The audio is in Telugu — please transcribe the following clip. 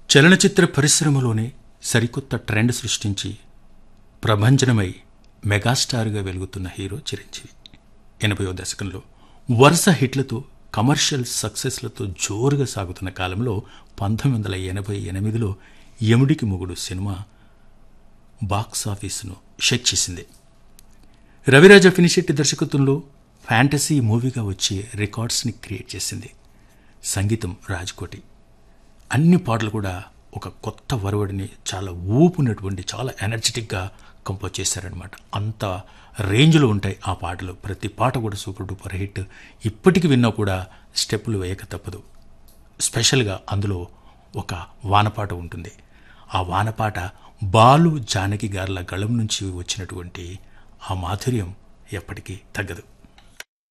చలనచిత్ర పరిశ్రమలోనే సరికొత్త ట్రెండ్ సృష్టించి ప్రభంజనమై మెగాస్టార్గా వెలుగుతున్న హీరో చిరంజీవి ఎనభైవ దశకంలో వరుస హిట్లతో కమర్షియల్ సక్సెస్లతో జోరుగా సాగుతున్న కాలంలో పంతొమ్మిది వందల ఎనభై ఎనిమిదిలో యముడికి మొగుడు సినిమా బాక్స్ ఆఫీసును షేక్ చేసింది రవిరాజ ఫినిషెట్టి దర్శకత్వంలో ఫ్యాంటసీ మూవీగా వచ్చి రికార్డ్స్ని క్రియేట్ చేసింది సంగీతం రాజ్కోటి అన్ని పాటలు కూడా ఒక కొత్త వరవడిని చాలా ఊపునటువంటి చాలా ఎనర్జెటిక్గా కంపోజ్ చేశారనమాట అంత రేంజ్లో ఉంటాయి ఆ పాటలు ప్రతి పాట కూడా సూపర్ డూపర్ హిట్ ఇప్పటికి విన్నా కూడా స్టెప్పులు వేయక తప్పదు స్పెషల్గా అందులో ఒక వానపాట ఉంటుంది ఆ వానపాట బాలు జానకి గార్ల గళం నుంచి వచ్చినటువంటి ఆ మాధుర్యం ఎప్పటికీ తగ్గదు